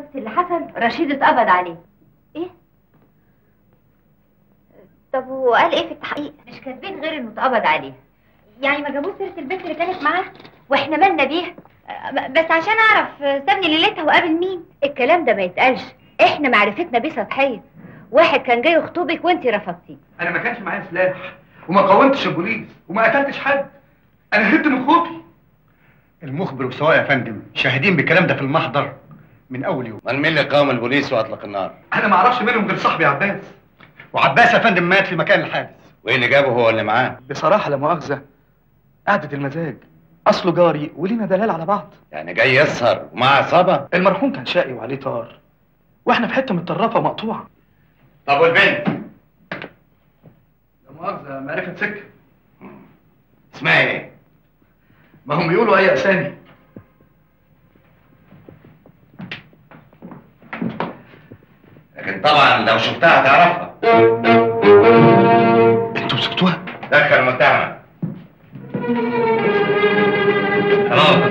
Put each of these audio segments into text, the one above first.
شفت اللي حصل رشيد اتقبض عليه طب وقال ايه في التحقيق مش كاتبين غير انه اتقبض عليه يعني ما جابوش سيره البنت اللي كانت معاه واحنا مالنا بيها أه، بس عشان اعرف سابني ليلتها وقابل مين الكلام ده ما يتقالش احنا معرفتنا بيه سطحيه واحد كان جاي يخطبك وانت رفضتيه انا ما كانش معايا سلاح وما قاومتش البوليس وما قتلتش حد انا هربت من خوفي المخبر والسواق يا فندم شاهدين بالكلام ده في المحضر من اول يوم من مين اللي قاوم البوليس واطلق النار انا ما اعرفش منهم غير صاحبي عباس وعباس يا فندم مات في مكان الحادث وايه اللي جابه هو اللي معاه بصراحه لا مؤاخذه قعده المزاج اصله جاري ولينا دلال على بعض يعني جاي يسهر ومع عصابه المرحوم كان شقي وعليه طار واحنا في حته متطرفه مقطوعه طب والبنت لا مؤاخذه معرفه سكه اسمها ايه ما هم بيقولوا اي اسامي لكن طبعا لو شفتها هتعرفها انتوا مسكتوها دخل المتهمه خلاص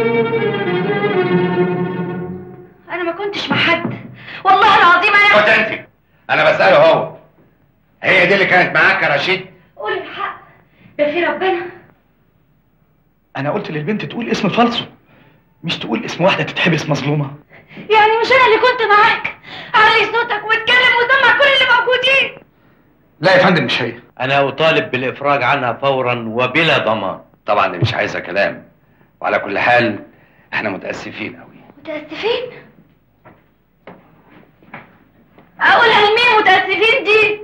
انا ما كنتش مع حد والله العظيم انا خد انت انا بساله هو هي دي اللي كانت معاك يا رشيد قول الحق ده في ربنا انا قلت للبنت تقول اسم فالصو مش تقول اسم واحده تتحبس مظلومه يعني مش انا اللي كنت معاك علي صوتك واتكلم وسمع كل اللي موجودين لا يا فندم مش هي أنا أطالب بالإفراج عنها فورا وبلا ضمان طبعا دي مش عايزه كلام وعلى كل حال احنا متاسفين قوي متأسفين اقولها لمين متأسفين دي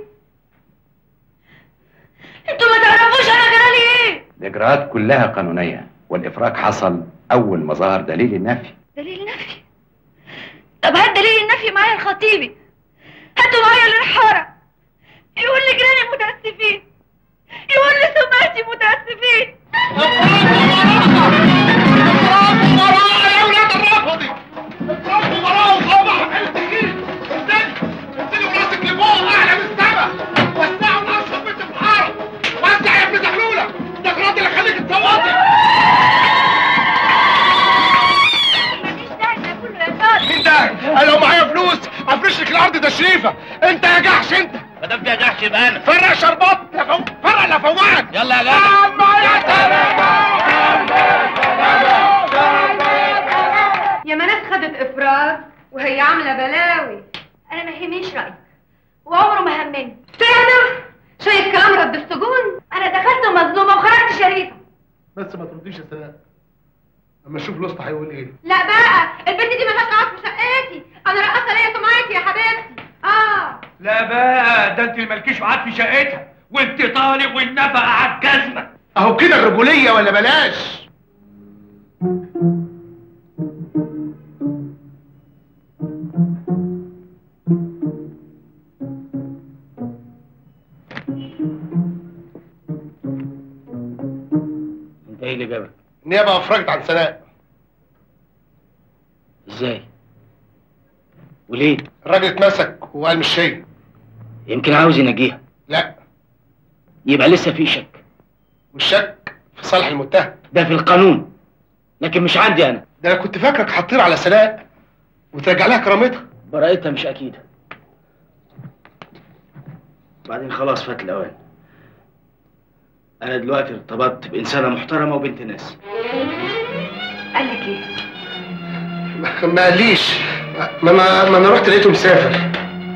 انتوا ما تعرفوش انا جرالي ايه الاجراءات كلها قانونيه والافراج حصل اول ما ظهر دليل النفي دليل نفي طب هات دليل النفي معايا الخطيبي هاتوا معايا الانحارة يقول لي جيراني متأسفين يقول لي سمعتي متأسفين مفيش داعي ده كله يا طارق مين ده؟ انا لو معايا فلوس افرش لك الارض تشريفه انت يا جحش انت ما دام فيها جحش يبقى أنا فرق شربات لفو... فرق لفوعك يلا يا جدع يا ما ناس خدت افراج وهي عامله بلاوي انا ما يهمنيش رايك وعمره ما همني فعلا شايف كلام رد السجون انا دخلت مظلومه وخرجت شريفه بس ما ترديش السلام اما اشوف الوسط هيقول ايه لا بقى البنت دي ملهاش قعد في شقتي انا رقصه ليا سمعتي يا حبيبتي اه لا بقى ده أنت اللي مالكيش وعاد في شقتها وأنت طالب والنفقة على الجزمة اهو كده الرجوليه ولا بلاش أنت إيه اللي جابك؟ النيابه افرجت عن سناء إزاي؟ وليه؟ الراجل اتمسك وقال مش هي يمكن عاوز ينجيها لا يبقى لسه في شك والشك في صالح المتهم ده في القانون لكن مش عندي أنا ده انا كنت فاكرك هتطير على سناء وترجع لها كرامتها براءتها مش أكيدة بعدين خلاص فات الأوان أنا دلوقتي ارتبطت بإنسانة محترمة وبنت ناس قال لك ايه ما ما قاليش ما ما, ما انا رحت لقيته مسافر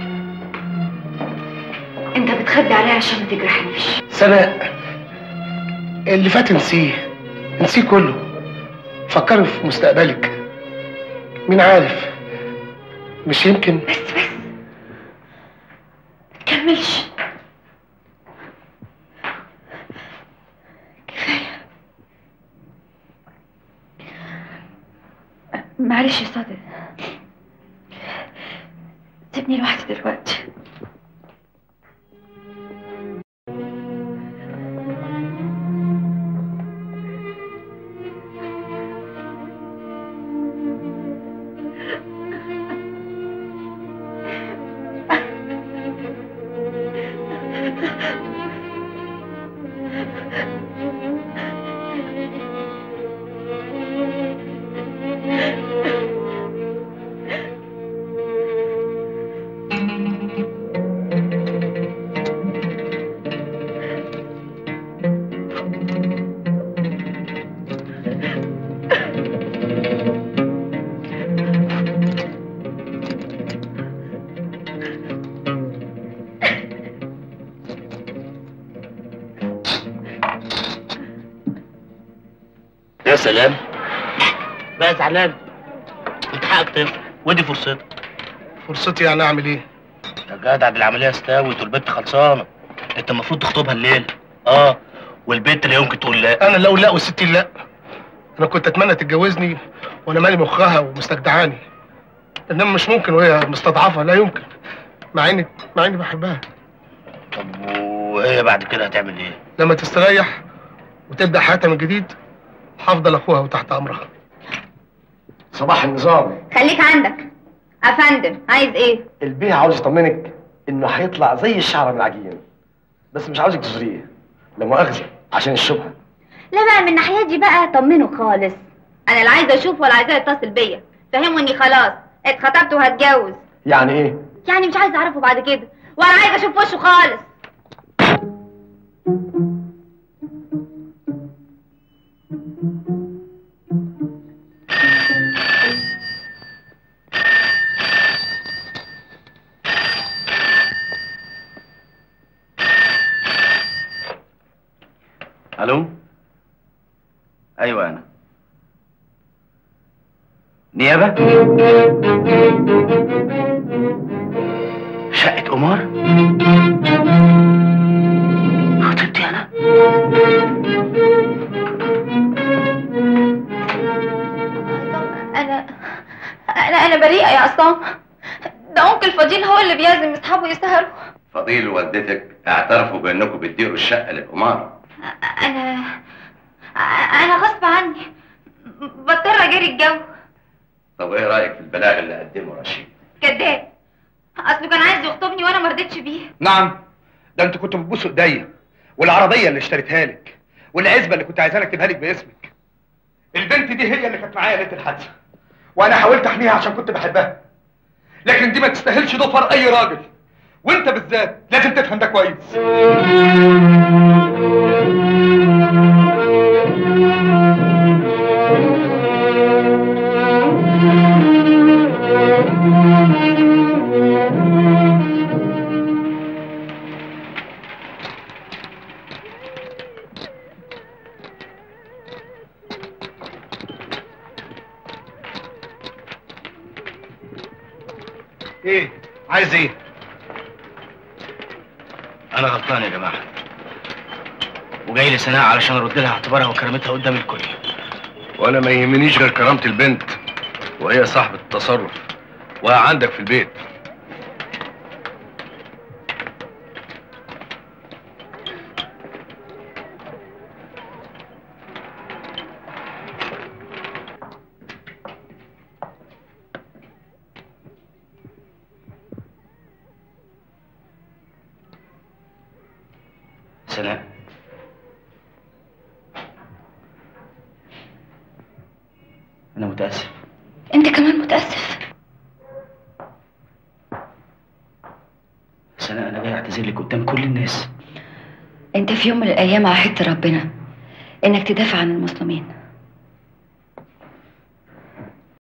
انت بتخبي عليا عشان ما تجرحنيش سناء اللي فات نسيه نسيه كله فكري في مستقبلك مين عارف مش يمكن بس بس متكملش كفايه معلش يا صادق سيبني لوحدي دلوقتي سلام بقى زعلان انت حقك تفرح ودي فرصتك فرصتي يعني اعمل ايه يا جدع دي العمليه استوت والبنت خلصانه انت المفروض تخطبها الليل اه والبنت لا يمكن تقول لا انا لا اقول لا والست لا انا كنت اتمنى تتجوزني وانا مالي مخها ومستجدعاني انما مش ممكن وهي مستضعفه لا يمكن مع اني مع اني بحبها طب وهي بعد كده هتعمل ايه لما تستريح وتبدا حياتها من جديد هفضل اخوها وتحت امرها صباح النظام خليك عندك افندم عايز ايه البيه عاوز يطمنك انه هيطلع زي الشعره من العجين بس مش عاوزك تزوريه لا مؤاخذه عشان الشبهه لا بقى من ناحيتي بقى طمنه خالص انا لا عايزه اشوف ولا عايزاه يتصل بيا فهمه اني خلاص اتخطبت وهتجوز يعني ايه يعني مش عايزه اعرفه بعد كده ولا عايزه اشوف وشه خالص الو ايوه انا نيابه شقه قمار خطيبتي انا انا انا انا بريئه يا عصام ده انكل فضيل هو اللي بيعزم اصحابه يسهروا فضيل ووالدتك اعترفوا بانكم بتديروا الشقه للقمار انا انا غصب عني بضطر اجري الجو طب ايه رايك في البلاغ اللي قدمه رشيد كذاب اصله كان عايز يخطبني وانا ما رضيتش بيه نعم ده انت كنت بتبوس ايديا والعربيه اللي اشتريتها لك والعزبه اللي كنت عايزانا اكتبها لك باسمك البنت دي هي اللي كانت معايا ليله الحادثه وانا حاولت احميها عشان كنت بحبها لكن دي ما تستاهلش ضفر اي راجل وانت بالذات لازم تفهم ده كويس ايه عايز ايه انا غلطان يا جماعه وجاي لي سناء علشان ارد لها اعتبارها وكرامتها قدام الكل وانا ما يهمنيش غير كرامة البنت وهي صاحبة التصرف وهي عندك في البيت سناء انا متاسف انت كمان متاسف سناء انا جاي اعتذر لك قدام كل الناس انت في يوم من الايام عهدت ربنا انك تدافع عن المظلومين